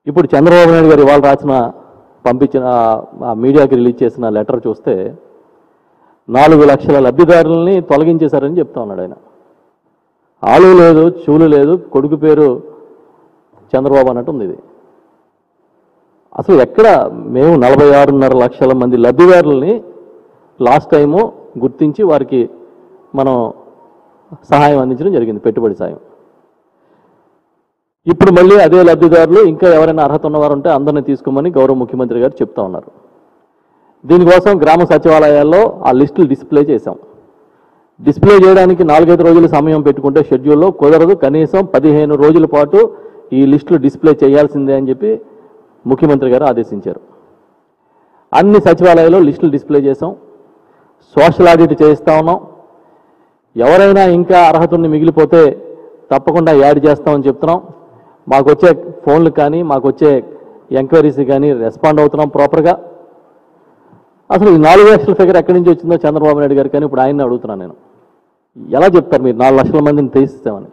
ఇప్పుడు చంద్రబాబు నాయుడు గారు ఇవాళ రాసిన పంపించిన ఆ మీడియాకి రిలీజ్ చేసిన లెటర్ చూస్తే నాలుగు లక్షల లబ్ధిదారులని తొలగించేశారని చెప్తా ఉన్నాడు ఆయన ఆలు లేదు చూలు లేదు కొడుకు పేరు చంద్రబాబు అన్నట్టు ఉంది ఇది అసలు ఎక్కడ మేము నలభై ఆరున్నర లక్షల మంది లబ్ధిదారులని లాస్ట్ టైము గుర్తించి వారికి మనం సహాయం అందించడం జరిగింది పెట్టుబడి సాయం ఇప్పుడు మళ్ళీ అదే లబ్ధిదారులు ఇంకా ఎవరైనా అర్హత ఉన్నవారు ఉంటే అందరిని తీసుకోమని గౌరవ ముఖ్యమంత్రి గారు చెప్తా ఉన్నారు దీనికోసం గ్రామ సచివాలయాల్లో ఆ లిస్టులు డిస్ప్లే చేశాం డిస్ప్లే చేయడానికి నాలుగైదు రోజుల సమయం పెట్టుకుంటే షెడ్యూల్లో కుదరదు కనీసం పదిహేను రోజుల పాటు ఈ లిస్టులు డిస్ప్లే చేయాల్సిందే అని చెప్పి ముఖ్యమంత్రి గారు ఆదేశించారు అన్ని సచివాలయాల్లో లిస్టులు డిస్ప్లే చేసాం సోషల్ ఆడిట్ చేయిస్తా ఉన్నాం ఎవరైనా ఇంకా అర్హత ఉండి మిగిలిపోతే తప్పకుండా యాడ్ చేస్తామని చెప్తున్నాం మాకు వచ్చే ఫోన్లు కానీ మాకు వచ్చే ఎంక్వైరీస్ కానీ రెస్పాండ్ అవుతున్నాం ప్రాపర్గా అసలు ఈ నాలుగు లక్షల ఫిగర్ ఎక్కడి నుంచి వచ్చిందో చంద్రబాబు నాయుడు గారు కానీ ఇప్పుడు ఆయన్ని అడుగుతున్నాను నేను ఎలా చెప్తారు మీరు నాలుగు లక్షల మందిని తీసిస్తామని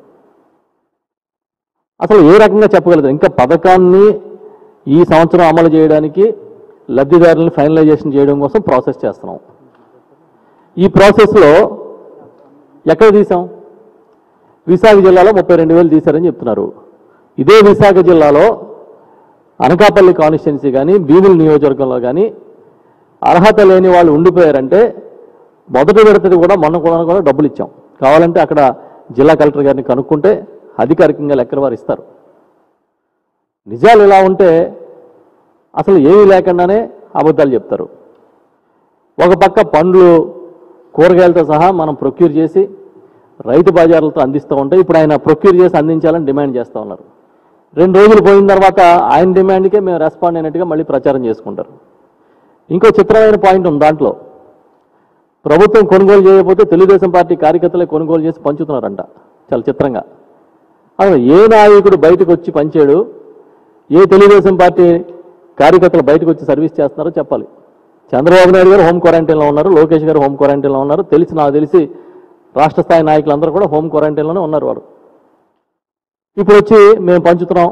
అసలు ఏ రకంగా చెప్పగలుగుతారు ఇంకా పథకాన్ని ఈ సంవత్సరం అమలు చేయడానికి లబ్ధిదారులను ఫైనలైజేషన్ చేయడం కోసం ప్రాసెస్ చేస్తున్నాం ఈ ప్రాసెస్లో ఎక్కడ తీసాం విశాఖ జిల్లాలో ముప్పై రెండు వేలు తీశారని చెప్తున్నారు ఇదే విశాఖ జిల్లాలో అనకాపల్లి కాన్స్టిట్యున్సీ కానీ భీముల నియోజకవర్గంలో కానీ అర్హత లేని వాళ్ళు ఉండిపోయారంటే మొదటి విడతది కూడా మొన్న కూడా కూడా డబ్బులు ఇచ్చాం కావాలంటే అక్కడ జిల్లా కలెక్టర్ గారిని కనుక్కుంటే అధికారికంగా లెక్కల వారు ఇస్తారు నిజాలు ఇలా ఉంటే అసలు ఏమీ లేకుండానే అబద్ధాలు చెప్తారు ఒక పక్క పండ్లు కూరగాయలతో సహా మనం ప్రొక్యూర్ చేసి రైతు బజార్లతో అందిస్తూ ఉంటే ఇప్పుడు ఆయన ప్రొక్యూర్ చేసి అందించాలని డిమాండ్ చేస్తూ ఉన్నారు రెండు రోజులు పోయిన తర్వాత ఆయన డిమాండ్కే మేము రెస్పాండ్ అయినట్టుగా మళ్ళీ ప్రచారం చేసుకుంటారు ఇంకో చిత్రమైన పాయింట్ ఉంది దాంట్లో ప్రభుత్వం కొనుగోలు చేయకపోతే తెలుగుదేశం పార్టీ కార్యకర్తలే కొనుగోలు చేసి పంచుతున్నారంట చాలా చిత్రంగా అసలు ఏ నాయకుడు బయటకు వచ్చి పంచాడు ఏ తెలుగుదేశం పార్టీ కార్యకర్తలు బయటకు వచ్చి సర్వీస్ చేస్తున్నారో చెప్పాలి చంద్రబాబు నాయుడు గారు హోమ్ క్వారంటైన్లో ఉన్నారు లోకేష్ గారు హోమ్ క్వారంటైన్లో ఉన్నారు తెలిసి నాకు తెలిసి రాష్ట్ర స్థాయి నాయకులందరూ కూడా హోమ్ క్వారంటైన్లోనే ఉన్నారు వారు ఇప్పుడు వచ్చి మేము పంచుతున్నాం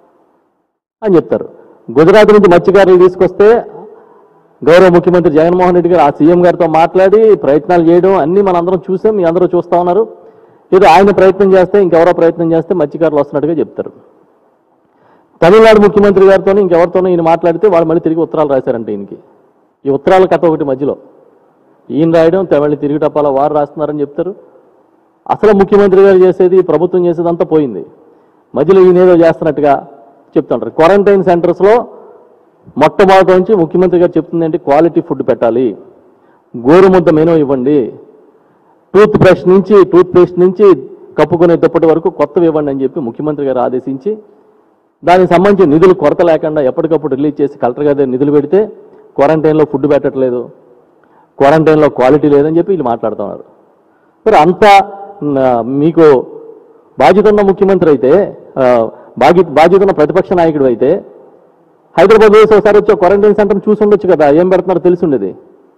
అని చెప్తారు గుజరాత్ నుంచి మత్స్యకారులు తీసుకొస్తే గౌరవ ముఖ్యమంత్రి జగన్మోహన్ రెడ్డి గారు ఆ సీఎం గారితో మాట్లాడి ప్రయత్నాలు చేయడం అన్నీ మనందరం చూసాం మీ అందరూ చూస్తా ఉన్నారు ఏదో ఆయన ప్రయత్నం చేస్తే ఇంకెవరో ప్రయత్నం చేస్తే మత్స్యకారులు వస్తున్నట్టుగా చెప్తారు తమిళనాడు ముఖ్యమంత్రి గారితో ఇంకెవరితోనో ఈయన మాట్లాడితే వాళ్ళు మళ్ళీ తిరిగి ఉత్తరాలు రాశారంట ఈయనకి ఈ ఉత్తరాల కథ ఒకటి మధ్యలో ఈయన రాయడం తమిళ తిరిగి టపాలా వారు రాస్తున్నారని చెప్తారు అసలు ముఖ్యమంత్రి గారు చేసేది ప్రభుత్వం చేసేదంతా పోయింది మధ్యలో ఈయన ఏదో చేస్తున్నట్టుగా చెప్తుంటారు క్వారంటైన్ సెంటర్స్లో మొట్టమొదటి నుంచి ముఖ్యమంత్రి గారు చెప్తుంది ఏంటి క్వాలిటీ ఫుడ్ పెట్టాలి గోరుముద్ద మెనూ ఇవ్వండి టూత్ బ్రష్ నుంచి టూత్ పేస్ట్ నుంచి కప్పుకునే దుప్పటి వరకు కొత్తవి ఇవ్వండి అని చెప్పి ముఖ్యమంత్రి గారు ఆదేశించి దానికి సంబంధించి నిధులు కొరత లేకుండా ఎప్పటికప్పుడు రిలీజ్ చేసి కలెక్టర్ గారి దగ్గర నిధులు పెడితే క్వారంటైన్లో ఫుడ్ పెట్టట్లేదు క్వారంటైన్లో క్వాలిటీ లేదని చెప్పి వీళ్ళు మాట్లాడుతున్నారు మరి అంతా న, మీకు బాధ్యత ఉన్న ముఖ్యమంత్రి అయితే ఆ, బాధ్యత బాధ్యత ఉన్న ప్రతిపక్ష నాయకుడు అయితే హైదరాబాద్ వేసి ఒకసారి వచ్చి క్వారంటైన్ సెంటర్ చూసి ఉండొచ్చు కదా ఏం పెడుతున్నారో తెలిసి ఉండేది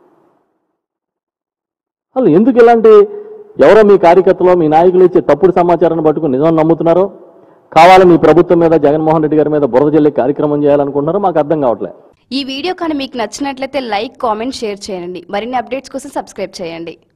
అసలు ఎందుకు ఇలాంటి ఎవరో మీ కార్యకర్తలో మీ నాయకులు ఇచ్చే తప్పుడు సమాచారాన్ని పట్టుకుని నిజం నమ్ముతున్నారో కావాలని మీ ప్రభుత్వం మీద జగన్మోహన్ రెడ్డి గారి మీద బురద జల్లే కార్యక్రమం చేయాలనుకుంటున్నారో మాకు అర్థం కావట్లేదు ఈ వీడియో కానీ మీకు నచ్చినట్లయితే లైక్ కామెంట్ షేర్ చేయండి మరిన్ని అప్డేట్స్ కోసం సబ్స్క్రైబ్ చేయండి